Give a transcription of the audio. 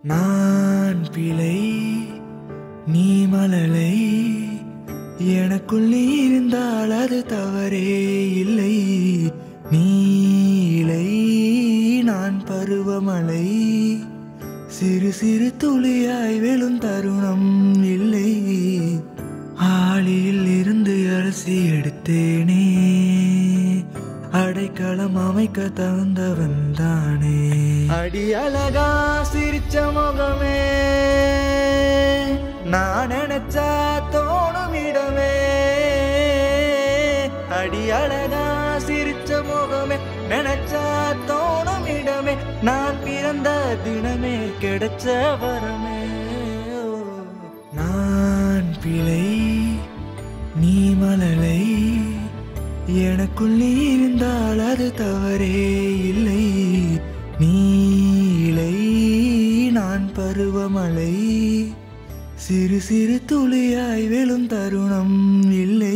நான் பிழை நீ மலலை எனக்குள் நீ இருந்தால் அது தவறே இல்லை நீலை நான் பருவமழை சிறு சிறு துளியாய் விழும் தருணம் இல்லை ஆளியில் இருந்து அலசி எடுத்தேனே அடைக்கலம் அமைக்க தகுந்தவன் தானே அடி அழகா சிரிச்ச முகமே நான் நினைச்சா தோணும் இடமே அடி அழகா சிரிச்ச முகமே நினைச்சா தோணும் இடமே நான் பிறந்த தினமே கிடைச்ச வரமே ஓ. நான் பிழை நீ மலலை எனக்குள் நீ இருந்தால் அது தவறே இல்லை நீலை நான் பருவமழை சிறு சிறு துளியாய் விழும் தருணம் இல்லை